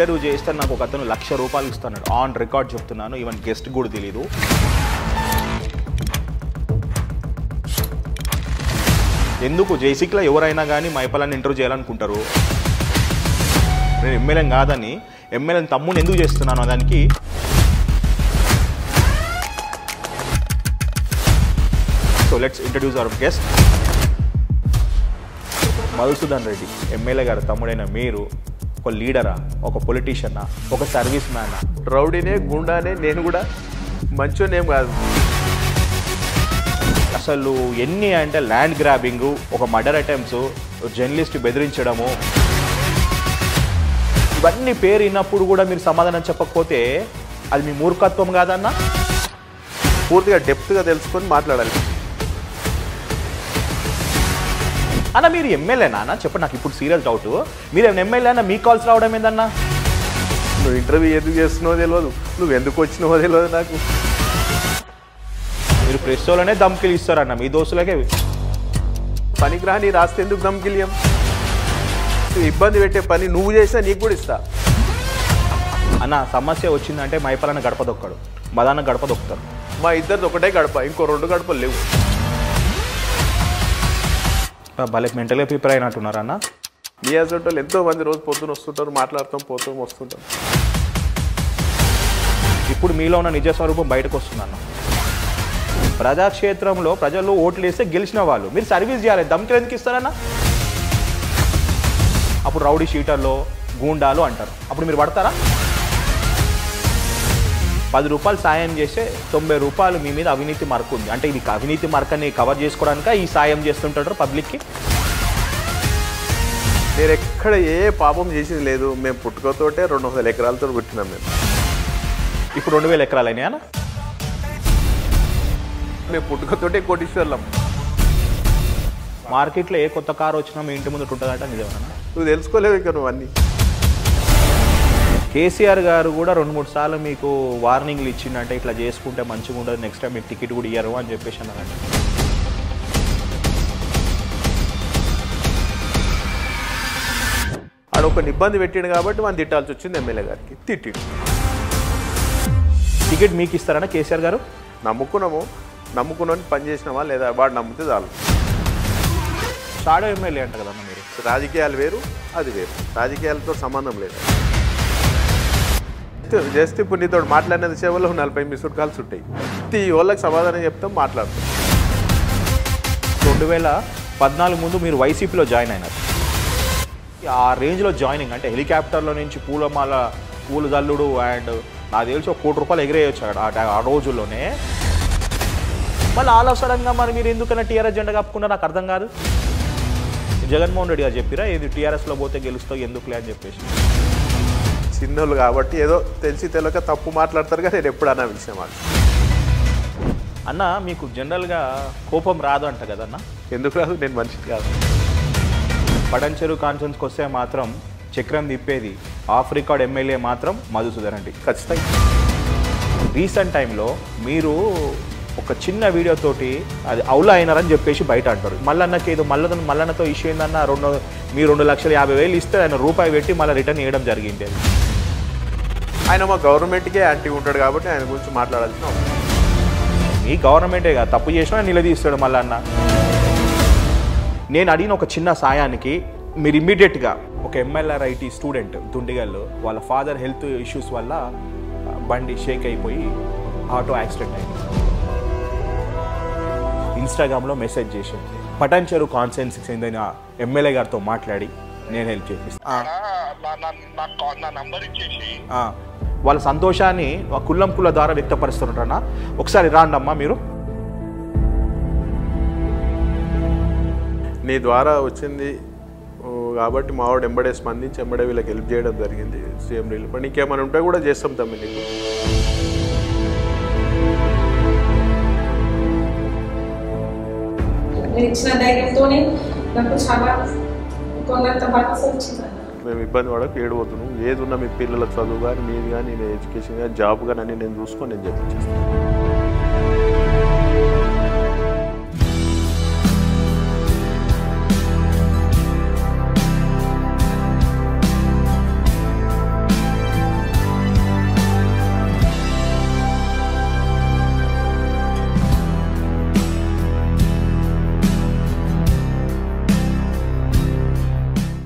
Interview చేస్తే నాకు ఒక అతను లక్ష రూపాయలు ఇస్తున్నాడు ఆన్ రికార్డ్ చెప్తున్నాను ఈవెన్ గెస్ట్ కూడా తెలియదు ఎందుకు జేసీక్లో ఎవరైనా కానీ మైపలాన్ని ఇంటర్వ్యూ చేయాలనుకుంటారు నేను ఎమ్మెల్యే కాదని ఎమ్మెల్యే తమ్ముని ఎందుకు చేస్తున్నాను దానికి so let's introduce our guest Madhusudan Reddy MLA గారు తమ్ముడైన మీరు ఒక లీడరా ఒక పొలిటీషియనా ఒక సర్వీస్ మ్యానా రౌడీనే గుండానే నేను కూడా మంచోనేం కాదు అసలు ఎన్ని అంటే ల్యాండ్ గ్రాబింగ్ ఒక మర్డర్ అటెంప్ట్స్ జర్నలిస్ట్ బెదిరించడము ఇవన్నీ పేరు విన్నప్పుడు కూడా మీరు సమాధానం చెప్పకపోతే అది మీ మూర్ఖత్వం కాదన్నా పూర్తిగా డెప్త్గా తెలుసుకొని మాట్లాడాలి అన్న మీరు ఎమ్మెల్యేనా అన్న చెప్పండి నాకు ఇప్పుడు సీరియస్ డౌట్ మీరు ఎమ్మెల్యే అన్న మీ కాల్స్ రావడం ఏందన్నా నువ్వు ఇంటర్వ్యూ ఎందుకు చేస్తున్నావో తెలియదు నువ్వు ఎందుకు వచ్చినావో తెలియదు నాకు మీరు ప్రెస్ వాళ్ళనే దమ్కిలు ఇస్తారన్న మీ దోస్తులకే పనికిరాని రాస్తే ఎందుకు దమ్కిలియం నువ్వు ఇబ్బంది పెట్టే పని నువ్వు చేసినా నీకు కూడా ఇస్తా అన్న సమస్య వచ్చిందంటే మైపలన్న గడప దొక్కడు మదాన్న గడప దొక్కుతారు మా ఇద్దరిది ఒకటే గడప ఇంకో రెండు గడపలు లేవు భలే మెంటల్గా ప్రిపేర్ అయినట్టున్నారు అన్న మీ హస్బెండ్ వాళ్ళు ఎంతో మంది రోజు పొద్దున వస్తుంటారు మాట్లాడతాం పోతాం వస్తుంటాం ఇప్పుడు మీలో ఉన్న నిజ స్వరూపం బయటకు వస్తుందన్న ప్రజాక్షేత్రంలో ప్రజలు ఓట్లు వేస్తే గెలిచిన వాళ్ళు మీరు సర్వీస్ చేయాలి దమ్కి ఎందుకు ఇస్తారన్న అప్పుడు రౌడీ షీటర్లో గూండాలు అంటారు అప్పుడు మీరు పడతారా పది రూపాయలు సాయం చేస్తే తొంభై రూపాయలు మీ మీద అవినీతి మార్కు ఉంది అంటే ఇది అవినీతి మార్కని కవర్ చేసుకోవడానిక ఈ సాయం చేస్తుంటారు పబ్లిక్కి నేను ఎక్కడ ఏ పాపం చేసింది లేదు మేము పుట్టుకతోటే రెండు వందల ఎకరాలతో పుట్టినాం మేము ఇప్పుడు రెండు వేల ఎకరాలు అయినాయా మేము పుట్టుకతోటే కోటీశ్వర్లం మార్కెట్లో ఏ కొత్త కారు వచ్చినా మీ ఇంటి ముందు ఉంటుందంట నిజమేనా నువ్వు తెలుసుకోలేవు ఇక నువ్వు అన్నీ కేసీఆర్ గారు కూడా రెండు మూడు సార్లు మీకు వార్నింగ్లు ఇచ్చిండంటే ఇట్లా చేసుకుంటే మంచిగా ఉండదు నెక్స్ట్ టైం మీకు టికెట్ కూడా ఇయ్యరు అని చెప్పేసి అన్నారంట ఆడ ఒక ఇబ్బంది పెట్టిండు కాబట్టి మనం తిట్టాల్సి వచ్చింది ఎమ్మెల్యే గారికి తిట్టిండు టికెట్ మీకు ఇస్తారన్న కేసీఆర్ గారు నమ్ముకున్నాము నమ్ముకున్నాను పని చేసినామా లేదా వాడు నమ్మితే చాలు షాడో ఎమ్మెల్యే అంట కదన్న మీరు రాజకీయాలు వేరు అది వేరు రాజకీయాలతో సంబంధం లేదు జస్ట్ ఇప్పుడు నీతో మాట్లాడిన సేవలో నలభై మిస్డ్ కాల్స్ ఉంటాయి ప్రతి వాళ్ళకి సమాధానం చెప్తాం మాట్లాడతాం రెండు వేల పద్నాలుగు ముందు మీరు వైసీపీలో జాయిన్ అయినారు ఆ రేంజ్లో జాయినింగ్ అంటే హెలికాప్టర్లో నుంచి పూలమాల పూలు జల్లుడు అండ్ నాకు తెలిసి ఒక కోటి రూపాయలు ఎగిరేయచ్చు అక్కడ ఆ- ఆ రోజుల్లోనే మళ్ళీ ఆలోచనంగా మరి మీరు ఎందుకన్నా టీఆర్ఎస్ జెండా కప్పుకున్నా నాకు అర్థం కాదు జగన్మోహన్ రెడ్డి గారు చెప్పిరా ఇది టీఆర్ఎస్లో పోతే గెలుస్తావు ఎందుకులే అని చెప్పేసి చిన్నోళ్ళు కాబట్టి ఏదో తెలిసి తెలియక తప్పు మాట్లాడతారు కానీ నేను ఎప్పుడు అన్న విషయం అది అన్న మీకు జనరల్గా కోపం రాదు అంట కదన్న ఎందుకు రాదు నేను మనిషి కాదు పడంచెరు కాన్ఫరెన్స్కి వస్తే మాత్రం చక్రం తిప్పేది ఆఫ్ రికార్డ్ ఎమ్మెల్యే మాత్రం మధుసూదన్ రెడ్డి ఖచ్చితంగా రీసెంట్ టైంలో మీరు ఒక చిన్న వీడియోతోటి అది అవులా అయినారని చెప్పేసి బయట అంటారు మల్లన్నకి ఏదో మల్ల మల్లన్నతో ఇష్యూ ఏందన్న రెండు మీ రెండు లక్షల యాభై వేలు ఇస్తే ఆయన రూపాయి పెట్టి మళ్ళీ రిటర్న్ ఇవ్వడం జరిగింది అది ఆయన మా గవర్నమెంట్కే యాంటీ ఉంటాడు కాబట్టి ఆయన గురించి మాట్లాడాల్సిన అవసరం లేదు. మీ గవర్నమెంటే కదా తప్పు చేసినా నిలదీస్తాడు మల్లన్న నేను అడిగిన ఒక చిన్న సాయానికి మీరు ఇమ్మీడియట్గా ఒక ఎంఎల్ఆర్ ఐటీ స్టూడెంట్ దుండిగల్లో వాళ్ళ ఫాదర్ హెల్త్ ఇష్యూస్ వల్ల ఆ, బండి షేక్ అయిపోయి ఆటో యాక్సిడెంట్ అయింది ఇన్స్టాగ్రామ్లో మెసేజ్ చేసింది పటాన్ చెరు కాన్సెన్సీకి చెందిన ఎమ్మెల్యే గారితో మాట్లాడి నేను హెల్ప్ చేపిస్తాను నా నా- నా కా- నా నంబర్ ఇచ్చేసి వాళ్ళ సంతోషాన్ని ఆ కుల్లం కుల ద్వారా వ్యక్తపరుస్తున్నట్టన్నా ఒకసారి రాండమ్మా మీరు నీ ద్వారా వచ్చింది ఓ, కాబట్టి మావాడు ఎంబడే స్పందించి ఎంబడే వీళ్ళకి హెల్ప్ చేయడం జరిగింది సీఎం రిలీఫ్ నీకేమైనా ఉంటే కూడా చేస్తాం తమ్మి నీకు మీరు ఇచ్చిన ధైర్యంతోనే నాకు చాలా కొండంత భరోసా వచ్చిందన్న మేము ఇబ్బంది పడక ఏడవద్దును ఏది ఉన్నా మీ పిల్లల చదువు కానీ మీది కానీ నేను ఎడ్యుకేషన్ కానీ జాబ్ కానీ అన్ని నేను చూసుకొని నేను చెప్పించేస్తాను